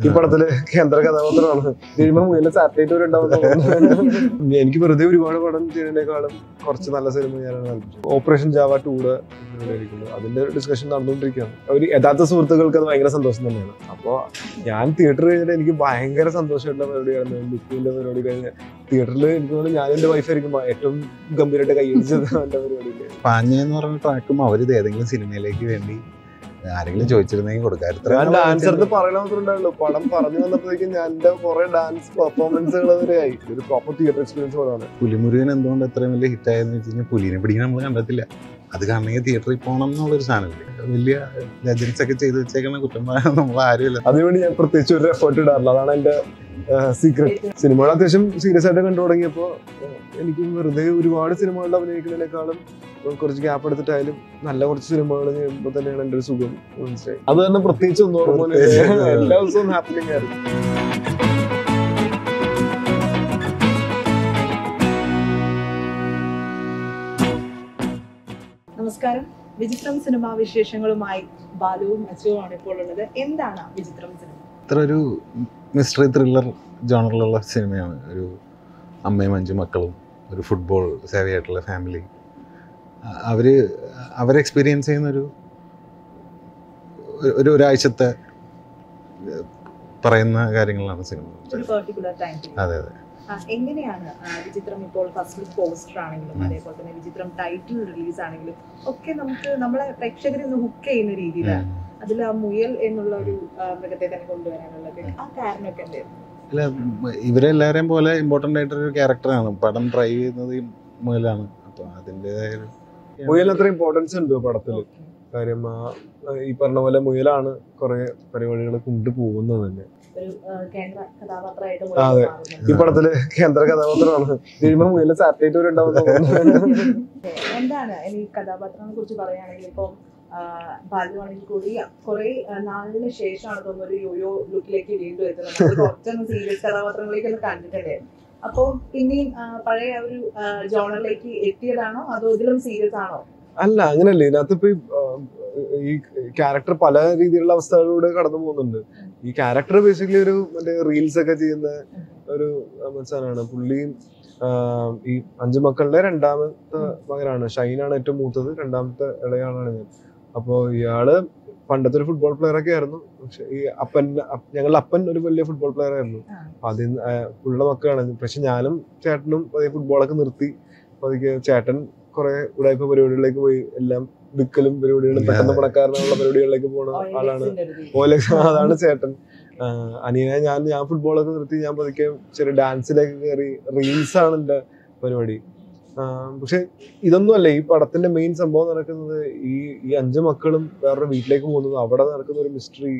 ഈ പടത്തില് കേന്ദ്ര കഥാപാത്രമാണ് കഴിയുമ്പോൾ മുയല സാറ്റലൈറ്റ് വരെ ഉണ്ടാവുന്ന എനിക്ക് വെറുതെ ഒരുപാട് പടം ചെയ്യുന്നതിനേക്കാളും കുറച്ച് നല്ല സിനിമ ഞാനാണ് താല്പര്യം ഓപ്പറേഷൻ ജാവ ടൂടെ അതിന്റെ ഡിസ്കഷൻ നടന്നുകൊണ്ടിരിക്കുകയാണ് ഒരു യഥാർത്ഥ സുഹൃത്തുക്കൾക്ക് അത് ഭയങ്കര സന്തോഷം തന്നെയാണ് അപ്പോൾ ഞാൻ തിയേറ്റർ കഴിഞ്ഞിട്ട് എനിക്ക് ഭയങ്കര സന്തോഷമായിട്ടുള്ള പരിപാടിയാണ് ലുക്കിന്റെ പരിപാടി കഴിഞ്ഞ് തിയേറ്ററിൽ എനിക്ക് തോന്നുന്നു ഞാൻ എന്റെ വൈഫായിരിക്കും ഏറ്റവും ഗംഭീരമായിട്ട് കൈയടിച്ചത് എന്റെ പരിപാടിയില് പാഞ്ഞ എന്ന് പറഞ്ഞ ട്രാക്കും അവരിത് ഏതെങ്കിലും സിനിമയിലേക്ക് വേണ്ടി ആരെങ്കിലും ചോദിച്ചിരുന്നെങ്കിൽ കൊടുക്കാറ് ഞാൻ ഡാൻസർ പറയണ മാത്രമേ ഉണ്ടാവുള്ളൂ പടം പറഞ്ഞു വന്നപ്പോഴേക്കും ഞാൻ എന്റെ കുറെ ഡാൻസ് പെർഫോമൻസുകൾ വരെയായി ഒരു പ്രോപ്പർ തിയേറ്റർ എക്സ്പീരിയൻസ് പടമാണ് പുലിമുരുകൻ എന്തുകൊണ്ട് എത്രയും വലിയ ഹിറ്റ് ആയെന്ന് വെച്ച് കഴിഞ്ഞാൽ പുലിനെ പിടിക്കാൻ നമ്മൾ കണ്ടിട്ടില്ല അത് കാണണമെങ്കിൽ തിയേറ്ററിൽ പോകണം എന്നുള്ളൊരു സാധനമില്ല വലിയ ലെജൻസ് ഒക്കെ ചെയ്ത് വെച്ചേക്കുന്ന കുറ്റം പറയാൻ നമ്മൾ ആരുമില്ല അതിനുവേണ്ടി ഞാൻ പ്രത്യേകിച്ച് ഒരു എഫേർട്ട് ഇടാറില്ല അതാണ് എന്റെ സീക്രട്ട് സിനിമകൾ അത്യാവശ്യം സീരിയസ് ആയിട്ട് കണ്ടു തുടങ്ങിയപ്പോൾ എനിക്ക് വെറുതെ ഒരുപാട് സിനിമകളിൽ അഭിനയിക്കുന്നതിനേക്കാളും കുറച്ച് ഗ്യാപ്പ് എടുത്തിട്ടായാലും നല്ല കുറച്ച് സിനിമകൾ ചെയ്യുമ്പോൾ തന്നെയാണ് എൻ്റെ ഒരു സുഖം മനസ്സിലായി അത് തന്നെ പ്രത്യേകിച്ച് ഒന്നും ഓർമ്മ പ്രത്യേകിച്ച്. എല്ലാ ദിവസവും ഹാപ്പനിങ് ആയിരുന്നു നമസ്കാരം വിചിത്രം സിനിമാ വിശേഷങ്ങളുമായി ബാലുവും അച്ചുവുമാണ് ഇപ്പോൾ ഉള്ളത് എന്താണ് വിചിത്രം സിനിമ ഇത്ര ഒരു മിസ്റ്ററി ത്രില്ലർ ജോണറിലുള്ള സിനിമയാണ് ഒരു അമ്മയും അഞ്ചു മക്കളും ഒരു ഫുട്ബോൾ സേവയായിട്ടുള്ള ഫാമിലി അവർ അവർ എക്സ്പീരിയൻസ് ചെയ്യുന്ന ഒരു ഒരു ഒരാഴ്ചത്തെ പറയുന്ന കാര്യങ്ങളാണ് സിനിമ ഒരു പെർട്ടിക്കുലർ ടൈം അതെ അതെ എങ്ങനെയാണ് ആ, വിചിത്രം ഇപ്പോൾ ഫസ്റ്റ് പോസ്റ്റർ ആണെങ്കിലും ഉം. അതേപോലെ തന്നെ വിചിത്രം ടൈറ്റിൽ റിലീസ് ആണെങ്കിലും ഒക്കെ നമുക്ക് നമ്മളെ പ്രേക്ഷകരെ ഒന്ന് ഹുക്ക് ചെയ്യുന്ന രീതിയിലാണ് അതിൽ ആ മുയൽ എന്നുള്ള ഒരു ആ, മൃഗത്തെ തന്നെ കൊണ്ടുവരാനുള്ളത് ആ കാരണമൊക്കെ എന്തായിരുന്നു അല്ല ഇവരെല്ലാവരെയും പോലെ ഇമ്പോർട്ടൻ്റ് ആയിട്ടൊരു ക്യാരക്ടറാണ് പടം ഡ്രൈവ് ചെയ്യുന്നത് ഈ മുയലാണ് അപ്പോൾ അതിൻ്റെതായ ഒരു മുയൽ അത്ര ഇമ്പോർട്ടൻസ് ഉണ്ട് പടത്തില് കാര്യം ആ, ഈ പറഞ്ഞ പോലെ മുയലാണ് കുറെ പരിപാടികൾ കൊണ്ടുപോകുന്നത് തന്നെ ഒരു ആ, കേന്ദ്ര കഥാപാത്രമായിട്ട് ആ, അതെ. മാറുന്നത്. ഈ പടത്തില് കേന്ദ്ര കഥാപാത്രമാണ് കഴിയുമ്പോൾ മുയല സാറ്റലൈറ്റ് വരെ ഉണ്ടാവുന്ന എന്താണ് ഈ കഥാപാത്രങ്ങളെ കുറിച്ച് പറയുകയാണെങ്കിൽ ഇപ്പം ബാലുവാണെങ്കിൽ കൂടി കുറെ നാളിന് ശേഷമാണ് തോന്നുന്നു ഒരു യോയോ ലുക്കിലേക്ക് വീണ്ടും എത്തുന്നത് നമ്മൾ കുറച്ചൊന്നും സീരിയസ് കഥാപാത്രങ്ങളിലേക്കൊന്ന് കണ്ടിട്ടുണ്ടായിരുന്നു അപ്പോൾ പിന്നെയും ആ, പഴയ ആ ഒരു ജോണറിലേക്ക് എത്തിയതാണോ അതോ ഇതിലും സീരിയസ് ആണോ അല്ല അങ്ങനല്ലേ ഇതിനകത്ത് ഇപ്പൊ ഈ, ആ, ഈ ക്യാരക്ടർ പല രീതിയിലുള്ള അവസ്ഥകളിലൂടെ കടന്നു പോകുന്നുണ്ട് ഈ ക്യാരക്ടർ ബേസിക്കലി ഒരു മറ്റേ റീൽസ് ഒക്കെ ചെയ്യുന്ന ഒരു മനസ്സാണ് പുള്ളിയും ആ, ഈ അഞ്ചു മക്കളുടെ രണ്ടാമത്തെ മകനാണ് ഷൈനാണ് ഏറ്റവും മൂത്തത് രണ്ടാമത്തെ ഇളയാളാണ് ഞാൻ അപ്പോ ഇയാള് പണ്ടത്തെ ഒരു ഫുട്ബോൾ പ്ലെയർ ഒക്കെ ആയിരുന്നു പക്ഷെ ഈ അപ്പൻ അപ്പ- ഞങ്ങളുടെ അപ്പൻ ഒരു വലിയ ഫുട്ബോൾ പ്ലെയർ ആയിരുന്നു ആ. അപ്പൊ അതിൽ ഉള്ള മക്കളാണ് പക്ഷെ ഞാനും ചേട്ടനും പതിയെ ഫുട്ബോളൊക്കെ നിർത്തി പതുക്കെ ചേട്ടൻ കുറെ ഉടായ്പ പരിപാടികളിലേക്ക് പോയി എല്ലാം വിൽക്കലും പരിപാടികളും പെട്ടെന്ന് പണക്കാരനുള്ള പരിപാടികളിലേക്ക് പോണ ആളാണ് ഓയിലക്സിന്റെ ഒരു രീതി. ഓലെ അതാണ് ചേട്ടൻ ആ, അനിയനെ ഞാൻ ഞാൻ ഫുട്ബോളൊക്കെ നിർത്തി ഞാൻ പതുക്കെ ചെറിയ ഡാൻസിലേക്ക് കയറി റീൽസ് ആണ് എൻ്റെ പരിപാടി ആ, പക്ഷെ ഇതൊന്നും അല്ല ഈ പടത്തിന്റെ മെയിൻ സംഭവം നടക്കുന്നത് ഈ ഈ അഞ്ച് മക്കളും വേറൊരു വീട്ടിലേക്ക് പോകുന്നത് അവിടെ നടക്കുന്ന ഒരു മിസ്റ്ററി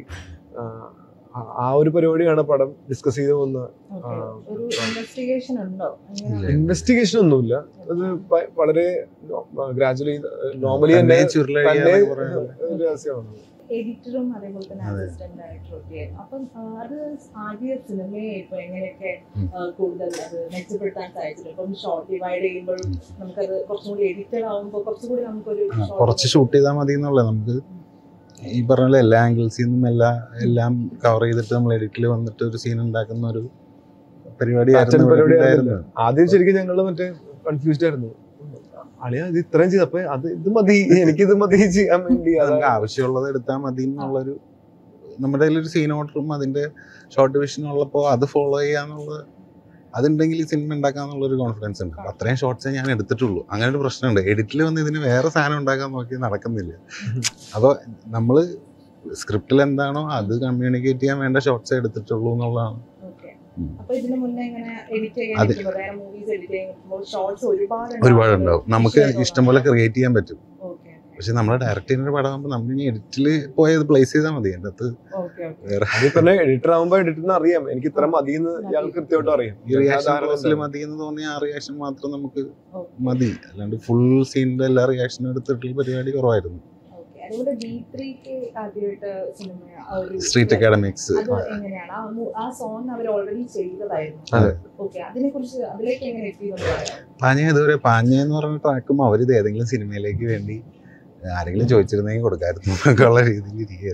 ആ ഒരു പരിപാടിയാണ് പടം ഡിസ്കസ് ചെയ്ത് പോകുന്ന Okay. ഒരു ഇൻവെസ്റ്റിഗേഷൻ ഉണ്ടോ അങ്ങനെ ഇല്ല. ഇൻവെസ്റ്റിഗേഷൻ ഒന്നുമില്ല അത് വ- വളരെ ഗ്രാജുവലി നോർമലി തന്നെ തന്നെ ചുരുളഴിയാതെ തന്നെ കുറേ ഒരു രഹസ്യമാണ് എഡിറ്ററും അതേപോലെ തന്നെ അതെ. അസിസ്റ്റന്റ് ഡയറക്ടറും ഒക്കെ ആയിരുന്നു അപ്പം ആ, അത് ആദ്യ സിനിമയെ ഇപ്പൊ എങ്ങനെയൊക്കെ ഉം. ആ, കൂടുതൽ അത് മെച്ചപ്പെടുത്താൻ സാധിച്ചിട്ടുണ്ട് ഇപ്പം ഷോർട്ട് ഡിവൈഡ് ചെയ്യുമ്പോൾ നമുക്കത് കുറച്ചും കൂടി എഡിറ്റഡ് ആകുമ്പോൾ കുറച്ചുകൂടി നമുക്കൊരു ആ, short കുറച്ച് ഷൂട്ട് ചെയ്താൽ മതി എന്നുള്ളത് നമുക്ക് ഈ പറഞ്ഞ പോലെ എല്ലാ ആംഗിൾസിൽ നിന്നും എല്ലാ എല്ലാം കവർ ചെയ്തിട്ട് നമ്മൾ എഡിറ്റിൽ വന്നിട്ട് ഒരു സീൻ ഉണ്ടാക്കുന്ന ഒരു പരിപാടി Pattern പരിപാടി ആയിരുന്നില്ല. ആദ്യം ശരിക്കും ഞങ്ങള് മറ്റേ കൺഫ്യൂസ്ഡ് ആയിരുന്നു അളിയ ഇത് ഇത്രയും ചെയ്തപ്പോ അത് ഇത് മതി എനിക്ക് ഇത് മതി ചെയ്യാൻ വേണ്ടി അതാ- നമുക്ക് ആവശ്യമുള്ളത് എടുത്താൽ മതി എന്നുള്ളൊരു നമ്മുടെ കയ്യിൽ ഒരു സീൻ ഓർഡറും അതിന്റെ ഷോർട്ട് ഡിവിഷനും ഉള്ളപ്പോൾ അത് ഫോളോ ചെയ്യാന്നുള്ള അതുണ്ടെങ്കിൽ ഈ സിനിമ ഉണ്ടാക്കാന്നുള്ളൊരു കോൺഫിഡൻസ് ഉണ്ട് അത്രയും ഷോർട്ട്സേ ഞാൻ എടുത്തിട്ടുള്ളൂ അങ്ങനെ ഒരു പ്രശ്നമുണ്ട് എഡിറ്റിൽ വന്ന് ഇതിന് വേറെ സാധനം ഉണ്ടാക്കാൻ നോക്കി നടക്കുന്നില്ല അപ്പോൾ നമ്മൾ സ്ക്രിപ്റ്റിൽ എന്താണോ അത് കമ്മ്യൂണിക്കേറ്റ് ചെയ്യാൻ വേണ്ട ഷോർട്ട്സേ എടുത്തിട്ടുള്ളൂ എന്നുള്ളതാണ് Okay. ഉം. അപ്പൊ ഇതിന് മുന്നേ ഇങ്ങനെ എഡിറ്റ് ചെയ്യാൻ അതെ. പറ്റുമോ? വേറെ മൂവീസ് എഡിറ്റ് ചെയ്യുമ്പോൾ ഷോർട്സ് ഒരുപാട് ഒരുപാട് ഉണ്ടാവും നമുക്ക് ഇഷ്ടംപോലെ ക്രിയേറ്റ് ചെയ്യാൻ പറ്റും ഓക്കെ പക്ഷെ നമ്മൾ ഡയറക്റ്റ് ചെയ്യുന്ന പടം ആകുമ്പോൾ നമ്മൾ ഇനി എഡിറ്റിൽ പോയത് പ്ലേസ് ചെയ്താൽ മതി അതിൻ്റെ അകത്ത് ഓക്കെ ഓക്കെ വേറെ അതിൽ തന്നെ എഡിറ്റർ ആകുമ്പോ എഡിറ്ററിന് അറിയാം എനിക്ക് ഇത്ര മതി എന്ന് ഇയാൾ കൃത്യമായിട്ട് അറിയാം ഈ റിയാക്ഷൻ ധാരണ ക്ലോസിൽ ഉണ്ട്. മതി എന്ന് തോന്നിയ ആ റിയാക്ഷൻ മാത്രം നമുക്ക് ഓക്കെ മതി അല്ലാണ്ട് ഫുൾ സീനിന്റെ എല്ലാ റിയാക്ഷനും എടുത്തിട്ടുള്ള പരിപാടി കുറവായിരുന്നു ഓക്കെ അതുപോലെ ഡി ത്രീക്ക് ആദ്യമായിട്ട് സിനിമ ആ ഒരു സ്ട്രീറ്റ് അക്കാഡമിക്സ് അത് എങ്ങനെയാണ് ആ മു- ആ സോങ് അവർ ഓൾറെഡി ചെയ്തതായിരുന്നു അതെ. ഓക്കെ അതിനെ കുറിച്ച് അതിലേക്ക് എങ്ങനെ എത്തിയെന്ന് പറയാം പാഞ്ഞ ഇതുവരെ പാഞ്ഞ എന്ന് പറഞ്ഞ ട്രാക്കും അവരിത് ഏതെങ്കിലും സിനിമയിലേക്ക് വേണ്ടി ആരെങ്കിലും ചോദിച്ചിരുന്നെങ്കിൽ കൊടുക്കായിരുന്നു എന്നൊക്കെ ഉള്ള രീതിയിൽ ഇരിക്കുകയായിരുന്നു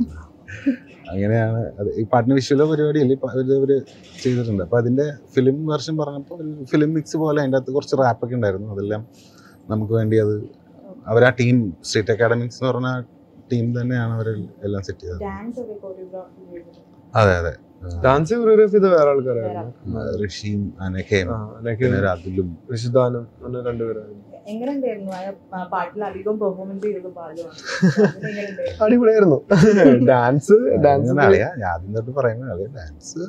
അങ്ങനെയാണ് അത് ഈ പാട്ടിന് വിഷ്വലോ പരിപാടിയല്ലേ ഇപ്പൊ ഇത് അവര് ചെയ്തിട്ടുണ്ട് അപ്പൊ അതിന്റെ ഫിലിം വെർഷൻ പറഞ്ഞപ്പോൾ ഫിലിം മിക്സ് പോലെ അതിൻ്റെ അകത്ത് കുറച്ച് റാപ്പൊക്കെ ഉണ്ടായിരുന്നു അതെല്ലാം നമുക്ക് വേണ്ടി അത് അവരാ ടീം സ്റ്റേറ്റ് അക്കാഡമിക്സ് എന്ന് പറഞ്ഞ ടീം തന്നെയാണ് അവർ എല്ലാം സെറ്റ് ചെയ്തത് ഡാൻസ് ഒക്കെ കൊറിയോഗ്രാഫി ചെയ്തത് അതെ അതെ ഡാൻസ് കൊറിയോഗ്രാഫി ചെയ്ത വേറെ ആൾക്കാരായിരുന്നു ഋഷിയും അനക്കയും ആ, അനക്ക് പിന്നെ ഒരു അതുലും ഋഷിദാനം അങ്ങനെ രണ്ടുപേരായിരുന്നു എങ്ങനെ ഉണ്ടായിരുന്നു ആ പാട്ടിൽ അധികം പെർഫോമൻസ് ചെയ്തത് ബാലുവാണ് എങ്ങനെയുണ്ടായിരുന്നു അടിപൊളിയായിരുന്നു ഡാൻസ് ഡാൻസ് അങ്ങനെ അറിയാം ഞാൻ ആദ്യം തൊട്ട് പറയുന്നത് അറിയാം ഡാൻസ്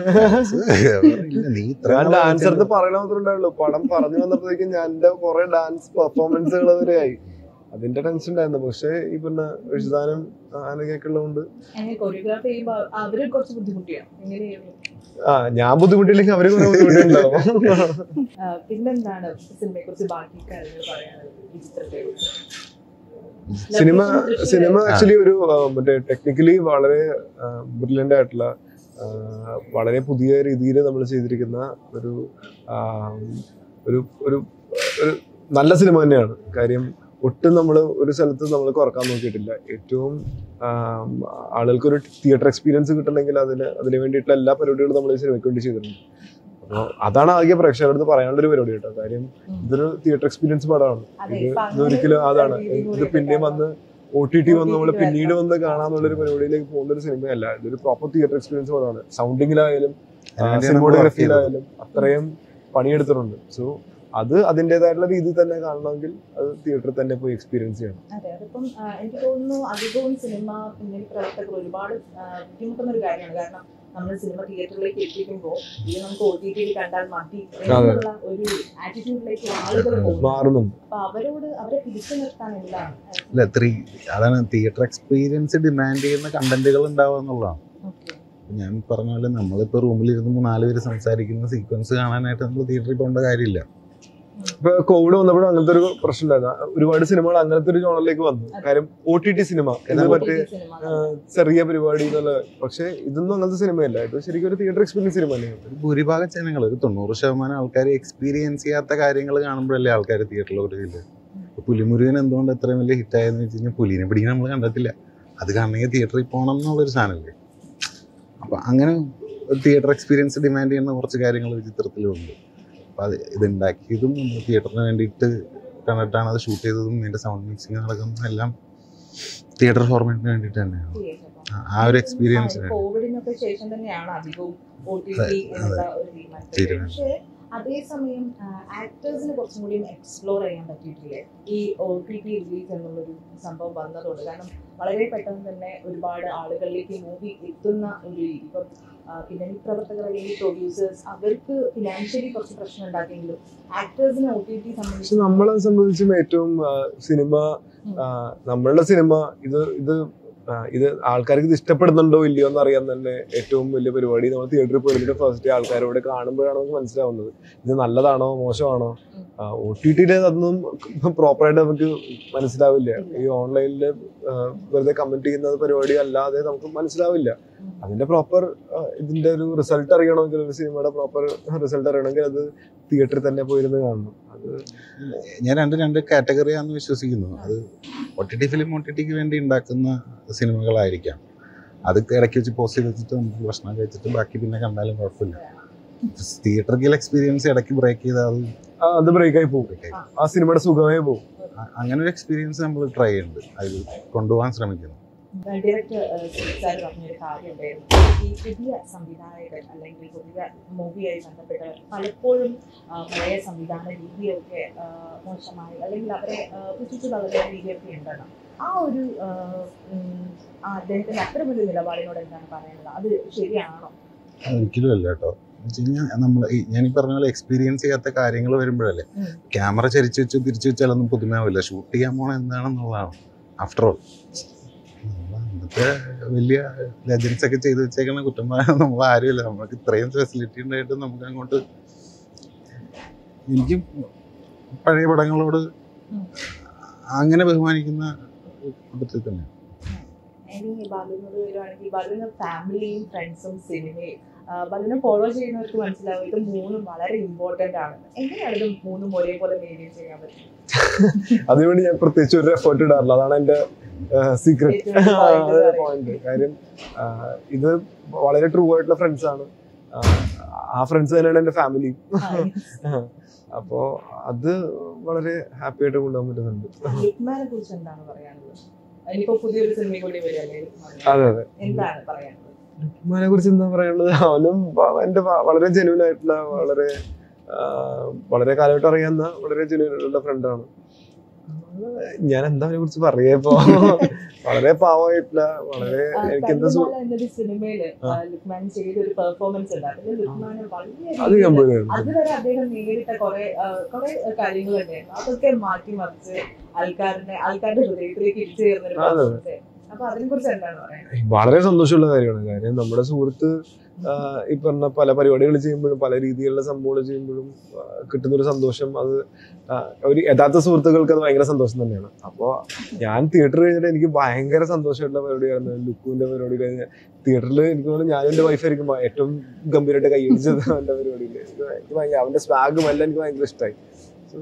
നീ ഇത്ര ഞാൻ നാള് ഡാൻസ് എടുത്ത് കളിച്ചത് പറയണ മാത്രമേ ഉണ്ടായുള്ളൂ പടം പറഞ്ഞു വന്നപ്പോഴേക്കും ഞാൻ എന്റെ കുറെ ഡാൻസ് പെർഫോമൻസുകൾ വരെ ആയി അതിന്റെ ടെൻഷൻ ഉണ്ടായിരുന്നു പക്ഷെ ഈ പിന്നെ ഋഷിദാനം ആനക്കൊക്കെ ഉള്ളതുകൊണ്ട് അങ്ങനെ കൊറിയോഗ്രാഫി ചെയ്യുമ്പോൾ അവര് കുറച്ച് ബുദ്ധിമുട്ടിയാണ് എങ്ങനെയായിരുന്നു ആ ഞാൻ ബുദ്ധിമുട്ടില്ലെങ്കിൽ അവര് കുറെ ബുദ്ധിമുട്ടുണ്ടാവും ആ, പിന്നെന്താണ് സിനിമയെ കുറിച്ച് ബാക്കി കാര്യങ്ങൾ പറയാനുള്ളത് ഈ ചിത്രത്തെ കുറിച്ച് സിനിമ സിനിമ ആ. ആക്ച്വലി ഒരു ആ, മറ്റേ ടെക്നിക്കലി വളരെ ബ്രില്യൻ്റ് ആയിട്ടുള്ള ആ, വളരെ പുതിയ രീതിയിൽ നമ്മൾ ചെയ്തിരിക്കുന്ന ഒരു ആ, ഒരു ഒരു ഒരു നല്ല സിനിമ തന്നെയാണ് കാര്യം ഒട്ടും നമ്മൾ ഒരു സ്ഥലത്ത് നമ്മൾ കുറക്കാൻ നോക്കിയിട്ടില്ല ഏറ്റവും ആ, ആളുകൾക്ക് ഒരു തിയേറ്റർ എക്സ്പീരിയൻസ് കിട്ടണമെങ്കിൽ അതിന് അതിന് വേണ്ടിയിട്ടുള്ള എല്ലാ പരിപാടികളും നമ്മൾ ഈ സിനിമയ്ക്ക് വേണ്ടി ചെയ്തിട്ടുണ്ട് അപ്പോൾ അതാണ് ആകെ പ്രേക്ഷകരുടെ അടുത്ത് പറയാനുള്ള ഒരു പരിപാടി കേട്ടോ കാര്യം ഇതൊരു തിയേറ്റർ എക്സ്പീരിയൻസ് പടമാണ് അതെ, ഇത് ഇപ്പൊ അങ്ങനെ ഇതൊരിക്കലും ഒരു അതാണ് രീതി കൂടി ഇത് പിന്നെയും വന്ന് ഒ ടി ടി വന്ന് നമ്മൾ OTT പിന്നീട് വരണം. വന്ന് കാണാന്നുള്ളൊരു പരിപാടിയിലേക്ക് പോകുന്ന ഒരു സിനിമയല്ല ഇതൊരു പ്രോപ്പർ തിയേറ്റർ എക്സ്പീരിയൻസ് പടമാണ് സൗണ്ടിങ്ങിലായാലും അതിനുവേണ്ടിയാണ് നമ്മൾ work ചെയ്തത്. സിനിമോഗ്രാഫിയിലായാലും അത്രയും പണിയെടുത്തിട്ടുണ്ട് സോ അത് അതിൻ്റെതായിട്ടുള്ള രീതിയിൽ തന്നെ കാണണമെങ്കിൽ അത് തിയേറ്ററിൽ തന്നെ പോയി എക്സ്പീരിയൻസ് ചെയ്യണം അതെ അതിപ്പം ആ, എനിക്ക് തോന്നുന്നു അധികവും സിനിമ പിന്നണി പ്രവർത്തകർ ഒരുപാട് ആ, ബുദ്ധിമുട്ടുന്ന ഒരു കാര്യമാണ് കാരണം നമ്മൾ സിനിമ തിയേറ്ററിലേക്ക് എത്തിക്കുമ്പോൾ ഇത് നമുക്ക് ഒ ടി ടിയിൽ കണ്ടാൽ മതി എന്നുള്ള ഒരു ആറ്റിറ്റ്യൂഡിലേക്ക് ആളുകൾ പോകും മാറുന്നുണ്ട് അപ്പൊ അവരോട് അവരെ പിടിച്ചു നിർത്താൻ എന്താണ് അല്ല ത്രീ അതാണ് തിയേറ്റർ എക്സ്പീരിയൻസ് ഡിമാൻഡ് ചെയ്യുന്ന കണ്ടന്റുകൾ ഉണ്ടാവുക എന്നുള്ളതാണ് ഓക്കെ ഞാൻ പറഞ്ഞ പോലെ നമ്മളിപ്പോൾ റൂമിലിരുന്ന് നാല് പേര് സംസാരിക്കുന്ന സീക്വൻസ് കാണാനായിട്ട് നമ്മൾ തിയേറ്ററിൽ പോകേണ്ട കാര്യമില്ല ഇപ്പൊ കോവിഡ് വന്നപ്പോഴും അങ്ങനത്തെ ഒരു പ്രശ്നം ഉണ്ടായിരുന്നു ഒരുപാട് സിനിമകൾ അങ്ങനത്തെ ഒരു ജോണറിലേക്ക് വന്നു കാര്യം ഒ ടി ടി സിനിമ ഇത് മറ്റേ ആ, ചെറിയ പരിപാടി എന്നുള്ള പക്ഷെ ഇതൊന്നും അങ്ങനത്തെ സിനിമയല്ല ഇത് ശരിക്കും ഒരു തിയേറ്റർ എക്സ്പീരിയൻസ് സിനിമ തന്നെയാണ് ഒരു ഭൂരിഭാഗം ജനങ്ങൾ ഒരു തൊണ്ണൂറ് ശതമാനം ആൾക്കാർ എക്സ്പീരിയൻസ് ചെയ്യാത്ത കാര്യങ്ങൾ കാണുമ്പോഴല്ലേ ആൾക്കാർ തിയേറ്ററിൽ വരില്ല ഇപ്പൊ പുലിമുരുകൻ എന്തുകൊണ്ട് എത്രയും വലിയ ഹിറ്റ് ആയെന്ന് വെച്ച് കഴിഞ്ഞാൽ പുലിനെ പിടിക്കാൻ നമ്മൾ കണ്ടിട്ടില്ല അത് കാണണമെങ്കിൽ തിയേറ്ററിൽ പോകണം എന്നുള്ളൊരു സാധനമല്ലേ അപ്പൊ അങ്ങനെ തിയേറ്റർ എക്സ്പീരിയൻസ് ഡിമാൻഡ് ചെയ്യുന്ന കുറച്ച് കാര്യങ്ങൾ ഈ ചിത്രത്തിലുണ്ട് അപ്പൊ അത് ഇതുണ്ടാക്കിയതും നമ്മൾ തിയേറ്ററിന് വേണ്ടിയിട്ട് കണ്ടിട്ടാണ് അത് ഷൂട്ട് ചെയ്തതും ഇതിന്റെ സൗണ്ട് മിക്സിങ് നടക്കുന്നതും എല്ലാം തിയേറ്റർ ഫോർമാറ്റിന് വേണ്ടിയിട്ട് തന്നെയാണ് ആ- ആ ഒരു എക്സ്പീരിയൻസ് കോവിഡിനൊക്കെ ശേഷം തന്നെയാണ് അധികവും ഒ ടി അതെ, ടി എന്നുള്ള ഒരു തീരുമാനം. തീരുമാനം പക്ഷേ അതേസമയം ആക്ടേഴ്സിന് കുറച്ചും കൂടി എക്സ്പ്ലോർ ചെയ്യാൻ പറ്റിയിട്ടില്ലേ ഈ ഒ ടി ടി റിലീസ് എന്നുള്ളൊരു സംഭവം വന്നതുകൊണ്ട് കാരണം വളരെ പെട്ടെന്ന് തന്നെ ഒരുപാട് ആളുകളിലേക്ക് മൂവി എത്തുന്ന ഒരു രീതി ഇപ്പം ആ, പിന്നണി പ്രവർത്തകർ അല്ലെങ്കിൽ പ്രൊഡ്യൂസേഴ്സ് അവർക്ക് ഫിനാൻഷ്യലി കുറച്ച് പ്രശ്നം ഉണ്ടാക്കിയെങ്കിലും ആക്ടേഴ്സിന് ഒ ടി ടി പക്ഷെ സംബന്ധിച്ച് നമ്മളെ സംബന്ധിച്ചും ഏറ്റവും ആ, സിനിമ ആ, നമ്മളുടെ സിനിമ ഇത് ഇത് ആ, ഇത് ആൾക്കാർക്ക് ഇത് ഇഷ്ടപ്പെടുന്നുണ്ടോ ഇല്ലയോ എന്ന് അറിയാൻ തന്നെ ഏറ്റവും വലിയ പരിപാടി നമ്മൾ തിയേറ്ററിൽ പോയിട്ട് ഫസ്റ്റ് ആൾക്കാരോട് കാണുമ്പോഴാണ് നമുക്ക് മനസ്സിലാവുന്നത് ഇത് നല്ലതാണോ മോശമാണോ ഒ ടി ടിയിൽ അതൊന്നും പ്രോപ്പറായിട്ട് നമുക്ക് മനസ്സിലാവില്ല ഈ ഓൺലൈനിൽ വെറുതെ കമന്റ് ചെയ്യുന്ന പരിപാടി അല്ലാതെ നമുക്ക് മനസ്സിലാവില്ല അതിന്റെ പ്രോപ്പർ ഇതിന്റെ ഒരു റിസൾട്ട് അറിയണമെങ്കിൽ ഒരു സിനിമയുടെ പ്രോപ്പർ റിസൾട്ട് അറിയണമെങ്കിൽ അത് തിയേറ്ററിൽ തന്നെ പോയിരുന്ന് കാണണം അത് ഞാൻ രണ്ട് രണ്ട് കാറ്റഗറിയാന്ന് വിശ്വസിക്കുന്നു അത് O T T film O T ടിക്ക് വേണ്ടി ഉണ്ടാക്കുന്ന സിനിമകളായിരിക്കാം അത് ഇടയ്ക്ക് വെച്ച് പോസ്റ്റ് ചെയ്ത് വെച്ചിട്ട് നമുക്ക് ഭക്ഷണം കഴിച്ചിട്ട് ബാക്കി പിന്നെ കണ്ടാലും കുഴപ്പമില്ല തിയേറ്ററിക്കൽ എക്സ്പീരിയൻസ് ഇടയ്ക്ക് ബ്രേക്ക് ചെയ്താൽ അത് ആ, അത് ബ്രേക്ക് ആയി പോകും break ആയി. ആ സിനിമയുടെ സുഖമേ പോകും അ- അങ്ങനെ ഒരു എക്സ്പീരിയൻസ് നമ്മൾ ട്രൈ ചെയ്യുന്നുണ്ട് അത് കൊണ്ടുപോകാൻ ശ്രമിക്കുന്നു ഡയറക്ടർ സാർ പറഞ്ഞൊരു കാര്യം ഉണ്ടായിരുന്നു ഈ പുതിയ സംവിധായകർ അല്ലെങ്കിൽ പുതിയ മൂവിയായി ബന്ധപ്പെട്ട് പലപ്പോഴും ആ, പഴയ സംവിധാന രീതിയൊക്കെ ആ, മോശമായി അല്ലെങ്കിൽ അവരെ ആ, പുച്ഛിച്ചു തള്ളുന്ന രീതിയൊക്കെ ഉണ്ടെന്ന് ആ ഒരു ആ, ഉം, ആ അദ്ദേഹത്തിന്റെ അത്തരം ഒരു നിലപാടിനോട് എന്താണ് പറയുന്നത് അത് ശരിയാണോ ഒരിക്കലും അല്ല കേട്ടോ നമ്മൾ ഞാൻ ഈ പറഞ്ഞ പോലെ എക്സ്പീരിയൻസ് ചെയ്യാത്ത കാര്യങ്ങൾ വരുമ്പോഴല്ലേ ഉം. ക്യാമറ ചരിച്ചു വെച്ച് തിരിച്ചു വെച്ചാലൊന്നും പുതുമയാവില്ല ഷൂട്ട് ചെയ്യാൻ പോണ എന്താണെന്നുള്ളതാണ് ആഫ്റ്റർ ഓൾ അന്നത്തെ വലിയ ലെജൻസ് ഒക്കെ ചെയ്തു വെച്ചേക്കുന്ന കുറ്റം പറയാൻ നമ്മൾ ആരുമില്ല നമുക്ക് ഇത്രയും ഫെസിലിറ്റി ഉണ്ടായിട്ട് നമുക്ക് അങ്ങോട്ട് എനിക്ക് പഴയ പടങ്ങളോട് ഉം. അങ്ങനെ ബഹുമാനിക്കുന്ന കൂട്ടത്തിൽ തന്നെ ഇനി ബാലുവിനോട് വരുവാണെങ്കിൽ ബാലുവിന് ഫാമിലിയും ഫ്രണ്ട്സും സിനിമയും ആ, ബാലുവിനെ ഫോളോ ചെയ്യുന്നവർക്ക് മനസ്സിലാവും ഇത് മൂന്നും വളരെ ഇമ്പോർട്ടന്റ് ആണ് എങ്ങനെയാണ് ഇത് മൂന്നും ഒരേപോലെ മെയിൻറ്റെയിൻ ചെയ്യാൻ പറ്റും അതിനുവേണ്ടി ഞാൻ പ്രത്യേകിച്ച് ഒരു എഫേർട്ട് ഇടാറില്ല അതാണ് എന്റെ സീക്രട്ട് ഏറ്റവും വലിയ point എന്ന് പറയുന്നത്. പോയിന്റ് കാര്യം ആ, ഇത് വളരെ ട്രൂ ആയിട്ടുള്ള ഫ്രണ്ട്സ് ആണ് ആ, ആ ഫ്രണ്ട്സ് തന്നെയാണ് എന്റെ ഫാമിലി അപ്പോ അത് വളരെ ഹാപ്പി ആയിട്ട് കൊണ്ടുപോകാൻ പറ്റുന്നുണ്ട് ലുക്മാനെ കുറിച്ച് എന്താണ് പറയാനുള്ളത് ഇനിയിപ്പോ പുതിയൊരു സിനിമ കൂടി വരികയല്ലേ ലുക്മാൻ? അതെ അതെ എന്താണ് പറയാനുള്ളത് ലുക്മാനെ കുറിച്ച് എന്താ പറയാനുള്ളത് അവനും വ- എന്റെ വ- വളരെ ജെന്യൂൻ ആയിട്ടുള്ള വളരെ ആ, വളരെ കാലമായിട്ട് അറിയാവുന്ന വളരെ ജെന്യൂൻ ആയിട്ടുള്ള ഫ്രണ്ടാണ് ഞാൻ എന്താ അവനെ കുറിച്ച് പറയാ ഇപ്പൊ വളരെ പാവമായിട്ടുള്ള വളരെ ആ, എനിക്ക് എന്താ സു- കല്ലുമാല എന്നൊരു സിനിമയില് ആ, ലുക്മാൻ ചെയ്ത ഒരു പെർഫോമൻസ് ഉണ്ട് അതിൽ ലുക്മാൻ വളരെ അത് രീതിയിൽ- ഗംഭീരമായിരുന്നു അതുവരെ അദ്ദേഹം നേരിട്ട കുറെ കുറെ കാര്യങ്ങളുണ്ടായിരുന്നു അതൊക്കെ മാറ്റി മറിച്ച് ആൾക്കാരുടെ ആൾക്കാരുടെ ഹൃദയത്തിലേക്ക് ഇടിച്ചേർന്ന ഒരു അതെ. performance ആയിരുന്നു. അപ്പൊ അതിനെ കുറിച്ച് എന്താണ് പറയാൻ വളരെ സന്തോഷമുള്ള കാര്യമാണ് കാര്യം നമ്മുടെ സുഹൃത്ത് ആ, ഈ പറഞ്ഞ പല പരിപാടികൾ ചെയ്യുമ്പോഴും പല രീതിയിലുള്ള സംഭവങ്ങൾ ചെയ്യുമ്പോഴും ആ, കിട്ടുന്ന ഒരു സന്തോഷം അത് ആ, ഒരു യഥാർത്ഥ സുഹൃത്തുക്കൾക്ക് അത് ഭയങ്കര സന്തോഷം തന്നെയാണ് അപ്പോൾ ഞാൻ തിയേറ്റർ കഴിഞ്ഞിട്ട് എനിക്ക് ഭയങ്കര സന്തോഷമായിട്ടുള്ള പരിപാടിയായിരുന്നു ലുക്കുവിന്റെ പരിപാടി കഴിഞ്ഞ തിയേറ്ററിൽ എനിക്ക് തോന്നുന്നു ഞാനും എൻ്റെ വൈഫായിരിക്കും ഏറ്റവും ഗംഭീരമായിട്ട് കൈയടിച്ചത് അവൻ്റെ പരിപാടിയിൽ എനിക്ക് എനിക്ക് ഭയങ്കര അവൻ്റെ സ്വാഗും എല്ലാം എനിക്ക് ഭയങ്കര ഇഷ്ടമായി സോ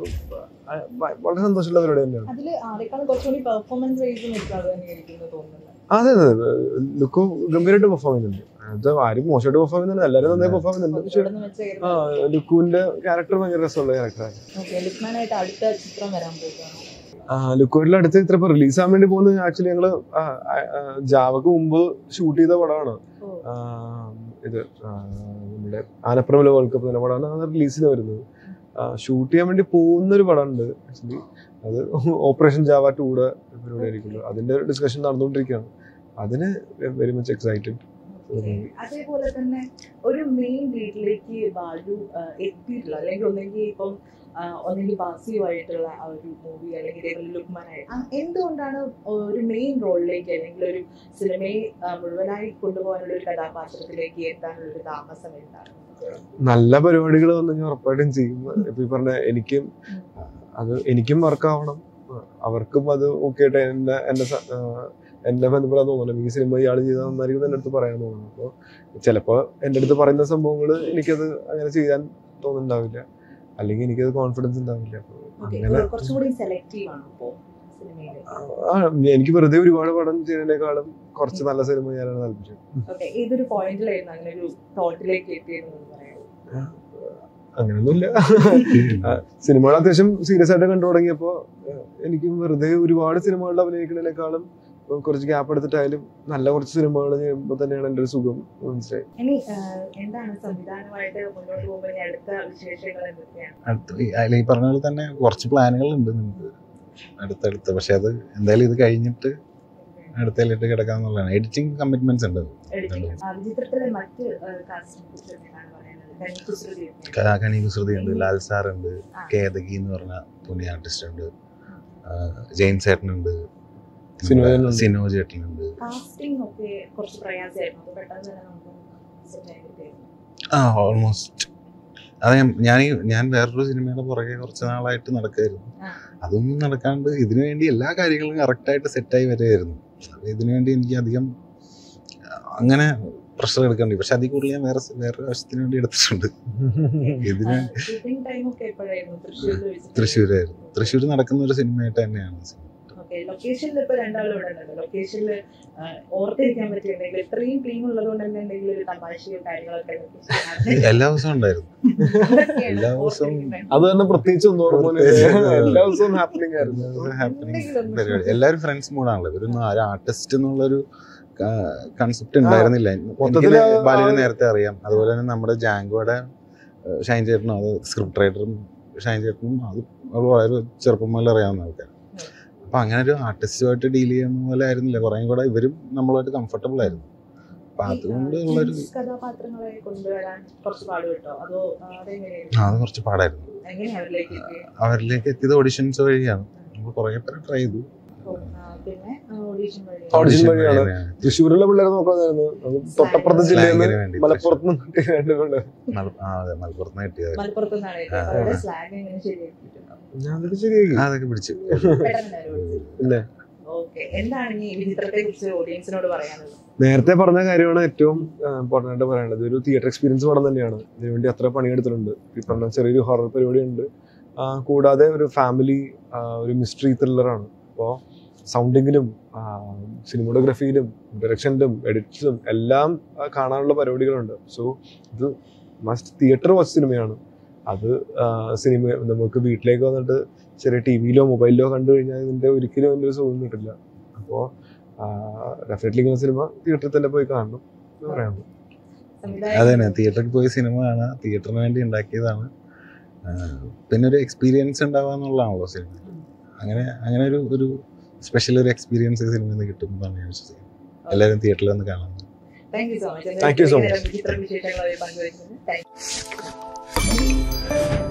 വളരെ സന്തോഷമുള്ള പരിപാടി തന്നെയാണ് അതില് ആരെക്കാളും കുറച്ചുകൂടി പെർഫോമൻസ് വൈസ് നിൽക്കാതെ തന്നെയായിരിക്കും എന്ന് തോന്നുന്നത് അതെ അതെ ലുക്കു ഗംഭീരമായിട്ട് പെർഫോം ചെയ്യുന്നുണ്ട് അത് ആരും മോശമായിട്ട് പെർഫോം ചെയ്യുന്നുണ്ട് എല്ലാവരും നന്നായി പെർഫോം ചെയ്യുന്നുണ്ട് പക്ഷെ ഇവിടുന്ന് വെച്ച് ആ ലുക്കുവിന്റെ ക്യാരക്ടർ ഭയങ്കര രസമുള്ള ക്യാരക്ടറാണ് ഓക്കെ ലുക്മാനായിട്ട് അടുത്ത ചിത്രം വരാൻ പോകുകയാണ് ലുക്കുവിന്റെ അടുത്ത് ഇത്ര ഇപ്പൊ റിലീസ് ആവാൻ വേണ്ടി പോകുന്നത് ആക്ച്വലി ഞങ്ങള് ആ, ആ, ആ, ജാവക്ക് മുമ്പ് ഷൂട്ട് ചെയ്ത പടമാണ് ഓ. ആ, ഇത് ആ, നമ്മുടെ ആനപ്പുറമിലെ വേൾഡ് കപ്പ് എന്ന പടമാണ് അത് റിലീസിന് വരുന്നത് ഷൂട്ട് ചെയ്യാൻ വേണ്ടി പോകുന്ന ഒരു പടമുണ്ട് ആക്ച്വലി അത് ഓപ്പറേഷൻ ജാവ ടൂടെ പരിപാടി ആയിരിക്കുമല്ലോ അതിന്റെ ഡിസ്കഷൻ നടന്നുകൊണ്ടിരിക്കുകയാണ് അതിന് വെരി മച്ച് എക്സൈറ്റഡ് Okay. അതേപോലെ തന്നെ ഒരു മെയിൻ ലീഡിലേക്ക് ബാലു ആ, എത്തിയിട്ടുള്ള അല്ലെങ്കിൽ ഒന്നെങ്കിൽ ഇപ്പം ആ, ഒന്നെങ്കിൽ ബാസിയുമായിട്ടുള്ള ആ ഒരു മൂവി അല്ലെങ്കിൽ ഇതേപോലെ ലുക്മാനായി ആ, എന്തുകൊണ്ടാണ് ഒരു മെയിൻ റോളിലേക്ക് അല്ലെങ്കിൽ ഒരു സിനിമയെ ആ, മുഴുവനായി കൊണ്ടുപോകാനുള്ള ഒരു കഥാപാത്രത്തിലേക്ക് എത്താനുള്ള ഒരു താമസം എന്താണ് നല്ല പരിപാടികൾ വന്നു കഴിഞ്ഞാൽ ഉറപ്പായിട്ടും ചെയ്യും ഇപ്പൊ ഈ പറഞ്ഞ എനിക്കും അത് എനിക്കും വർക്കാവണം അവർക്കും അത് ഓക്കെ ആയിട്ട് എന്നെ എന്നെ സ- ആഹ് എന്നെ ബന്ധപ്പെടാൻ തോന്നണം ഈ സിനിമ ഇയാൾ ചെയ്താൽ നന്നായിരിക്കും എൻ്റെ അടുത്ത് പറയാൻ തോന്നുന്നു അപ്പോൾ ചിലപ്പോൾ എൻ്റെ അടുത്ത് പറയുന്ന സംഭവങ്ങൾ എനിക്കത് അങ്ങനെ ചെയ്യാൻ തോന്നുന്നുണ്ടാവില്ല അല്ലെങ്കിൽ എനിക്കത് കോൺഫിഡൻസ് ഉണ്ടാവില്ല അപ്പോൾ Okay. അങ്ങനെ കുറച്ചും കൂടി സെലക്റ്റീവ് ആണ് ഇപ്പോ സിനിമയിൽ ആ, എനിക്ക് വെറുതെ ഒരുപാട് പടം ചെയ്യുന്നതിനേക്കാളും കുറച്ച് നല്ല സിനിമ ചെയ്യാനാണ് താല്പര്യം ഓക്കെ ഏതൊരു പോയിന്റിലായിരുന്നു അങ്ങനെ ഒരു തോട്ടിലേക്ക് എത്തിയതെന്ന് പറയാം അങ്ങനെയൊന്നുമില്ല സിനിമകൾ അത്യാവശ്യം സീരിയസ് ആയിട്ട് കണ്ടു തുടങ്ങിയപ്പോൾ എനിക്ക് വെറുതെ ഒരുപാട് സിനിമകളിൽ അഭിനയിക്കുന്നതിനേക്കാളും ഇപ്പൊ കുറച്ച് ഗ്യാപ്പ് എടുത്തിട്ടായാലും നല്ല കുറച്ച് സിനിമകൾ ചെയ്യുമ്പോൾ തന്നെയാണ് എൻ്റെ ഒരു സുഖം മനസ്സിലായി ഇനി ആ, എന്താണ് സംവിധാനമായിട്ട് മുന്നോട്ട് പോകുമ്പോൾ ഇനി അടുത്ത വിശേഷങ്ങൾ എന്തൊക്കെയാണ് അടുത്ത ഈ- അതിൽ ഈ പറഞ്ഞ പോലെ തന്നെ കുറച്ച് പ്ലാനുകൾ ഉണ്ട് നമുക്ക് അടുത്തടുത്ത് പക്ഷെ അത് എന്തായാലും ഇത് കഴിഞ്ഞിട്ട് അടുത്തതിലിട്ട് കിടക്കാന്നുള്ളതാണ് എഡിറ്റിംഗ് കമ്മിറ്റ്മെന്റ്സ് ഉണ്ട് എഡിറ്റിംഗ് ചിത്രത്തിലെ മറ്റ് കാസ്റ്റിനെ കുറിച്ച് എന്താണ് പറയാനുള്ളത് കനി കുസൃതി ഒക്കെ. ക- കനി കുസൃതി ഉണ്ട് ലാൽ സാർ ഉണ്ട് ആ. കേതകി എന്ന് പറഞ്ഞ തുണി ആർട്ടിസ്റ്റ് ഉണ്ട് ആ, ജെയിംസ് ചേട്ടനുണ്ട് സിനോ ചേട്ടനുണ്ട്. സിനോ ചേട്ടനുണ്ട് കാസ്റ്റിംഗ് ഒക്കെ കുറച്ച് പ്രയാസമായിരുന്നു അത് പെട്ടെന്ന് തന്നെ നമുക്ക് set ആയി കിട്ടിയിരുന്നു. ആ ഓൾമോസ്റ്റ് അത് ഞാൻ ഞാൻ ഈ- ഞാൻ വേറൊരു സിനിമയുടെ പുറകെ കുറച്ച് നാളായിട്ട് നടക്കായിരുന്നു ആ. അതൊന്നും നടക്കാണ്ട് ഇതിനു വേണ്ടി എല്ലാ കാര്യങ്ങളും കറക്റ്റായിട്ട് സെറ്റായി വരികയായിരുന്നു അപ്പൊ ഇതിനു വേണ്ടി എനിക്ക് അധികം ആ, അങ്ങനെ പ്രഷർ എടുക്കേണ്ടി പക്ഷെ അതിൽ കൂടുതൽ ഞാൻ വേറെ സ് വേറെ ആവശ്യത്തിന് വേണ്ടി എടുത്തിട്ടുണ്ട് ഇതിന് ആ, shooting time ഒക്കെ എപ്പോഴായിരുന്നു തൃശ്ശൂരിൽ വെച്ചിട്ട്? തൃശ്ശൂരായിരുന്നു തൃശ്ശൂർ നടക്കുന്ന ഒരു സിനിമയായിട്ട് തന്നെയാണ് സിനിമ. ഓക്കെ ലൊക്കേഷനിൽ ഇപ്പൊ രണ്ടാളും ഇവിടെ ഉണ്ടല്ലോ ലൊക്കേഷനിൽ ഓർത്തിരിക്കാൻ പറ്റിയിട്ടുണ്ടെങ്കിൽ ഇത്രയും ക്ലീൻ ഉള്ളത് കൊണ്ട് തന്നെ എന്തെങ്കിലും ഒരു തമാശയോ കാര്യങ്ങളൊക്കെ location ൽ എല്ലാ ദിവസവും ഉണ്ടായിരുന്നു അതൊക്കെയാണ് എല്ലാ ദിവസവും ഓർത്തിരിക്കുന്നത്. അത് തന്നെ പ്രത്യേകിച്ച് ഒന്നും ഓർമ്മ പ്രത്യേകിച്ച് എല്ലാ ദിവസവും ഹാപ്പനിങ് ആയിരുന്നു ഹാപ്പനിങ് എന്തെങ്കിലും ഒന്ന് പരിപാടി എല്ലാവരും ഫ്രണ്ട്സ് മൂടാണല്ലോ ഒരു ആർട്ടിസ്റ്റ് എന്നുള്ളൊരു കൺസെപ്റ്റ് ഉണ്ടായിരുന്നില്ല മൊത്തത്തില് എനിക്ക് ആ- ബാലുവിനെ നേരത്തെ അറിയാം അതുപോലെ തന്നെ നമ്മുടെ ജാങ്കോയുടെ ഏഹ്, ഷൈൻ ചേട്ടനും അത് സ്ക്രിപ്റ്റ് റൈറ്ററും ഷൈൻ ചേട്ടനും അത് അവർ വളരെ ചെറുപ്പം മുതൽ അറിയാവുന്ന ആൾക്കാർ അപ്പൊ അങ്ങനെ ഒരു ആർട്ടിസ്റ്റുമായിട്ട് ഡീൽ ചെയ്യുന്ന പോലെ ആയിരുന്നില്ല കുറേ കൂടെ ഇവരും നമ്മളുമായിട്ട് കംഫർട്ടബിൾ ആയിരുന്നു അപ്പൊ അതുകൊണ്ട് ഈ, ആ, ഉള്ളൊരു jeans കഥാപാത്രങ്ങളെ കൊണ്ടുവരാൻ കുറച്ച് പാട് കിട്ടോ അതോ ആ, ആ, അതെങ്ങനെയായിരുന്നു അത് കുറച്ച് പാടായിരുന്നു എങ്ങനെയാ അവരിലേക്ക് എത്തിയത്? അവരിലേക്ക് എത്തിയത് ഓഡിഷൻസ് വഴിയാണ് നമ്മൾ കുറേ പേര് ട്രൈ ചെയ്തു ഓ, ആ, പിന്നെ ഓഡീഷൻ വഴി Audition വഴിയാണ്. വഴിയാണ്. തൃശ്ശൂരിലെ പിള്ളേരെ നോക്കാതായിരുന്നു അത് തൊട്ടപ്പുറത്തെ ജില്ലയിൽ സ്ലാങ്ങിന് നിന്ന് വേണ്ടി മലപ്പുറത്ത് നിന്ന് കിട്ടിയ രണ്ട് പിള്ളേർ മല- ആ, അതെ മലപ്പുറത്ത് നിന്ന് കിട്ടിയത് മലപ്പുറത്ത് നിന്നാണ് ആ, എത്തിയത്. അവരുടെ സ്ലാങ് എങ്ങനെ ശരിയാക്കിയിട്ടുണ്ടോ ഞാൻ അതൊക്കെ ശരിയാക്കി അതൊക്കെ പിടിച്ചു പെട്ടെന്ന് തന്നെ അവര് ഇല്ലേ? ഓക്കെ എന്താണ് ഇനി ഈ ചിത്രത്തെ കുറിച്ച് ഓഡിയൻസിനോട് പറയാനുള്ളത് നേരത്തെ പറഞ്ഞ കാര്യമാണ് ഏറ്റവും ഇമ്പോർട്ടൻ്റ് പറയാനുള്ളത് ഒരു തിയേറ്റർ എക്സ്പീരിയൻസ് പടം തന്നെയാണ് ഇതിനുവേണ്ടി അത്ര പണിയെടുത്തിട്ടുണ്ട് ഈ പറഞ്ഞ ചെറിയൊരു ഹൊറർ പരിപാടി ഉണ്ട് ആ, കൂടാതെ ഒരു ഫാമിലി ഒരു മിസ്റ്ററി ത്രില്ലറാണ് അപ്പോൾ സൗണ്ടിങ്ങിലും സിനിമോഗ്രാഫിയിലും ഡയറക്ഷനിലും എഡിറ്റ്സിലും എല്ലാം ആ, കാണാനുള്ള പരിപാടികളുണ്ട് സോ ഇത് മസ്റ്റ് തിയേറ്റർ വാച്ച് സിനിമയാണ് അത് ആ, സിനിമ നമുക്ക് വീട്ടിലേക്ക് വന്നിട്ട് ചെറിയ ടി വിയിലോ മൊബൈലിലോ കണ്ടു കഴിഞ്ഞാൽ ഇതിൻ്റെ ഒരിക്കലും അതിൻ്റെ ഒരു സുഖം കിട്ടില്ല അപ്പോൾ ഡെഫിനറ്റ്ലി ഇങ്ങനെ സിനിമ തിയേറ്ററിൽ തന്നെ പോയി കാണണം എന്ന് പറയാനുള്ളൂ അതന്നെ തിയേറ്ററിൽ പോയി സിനിമ കാണുക തിയേറ്ററിന് വേണ്ടി ഉണ്ടാക്കിയതാണ് ആ, പിന്നെ ഒരു എക്സ്പീരിയൻസ് ഉണ്ടാവുക എന്നുള്ളതാണല്ലോ സിനിമ അങ്ങനെ അങ്ങനെ ഒരു ഒരു സ്പെഷ്യൽ ഒരു എക്സ്പീരിയൻസ് സിനിമയിൽ നിന്ന് കിട്ടുമെന്നാണ് ഞാൻ വിശ്വസിക്കുന്നത് എല്ലാവരും തിയേറ്ററിൽ വന്ന് കാണാൻ thank you so much Thank you so much. ഇത്തരം വിശേഷങ്ങൾ പങ്കുവയ്ക്കുന്നത് താങ്ക്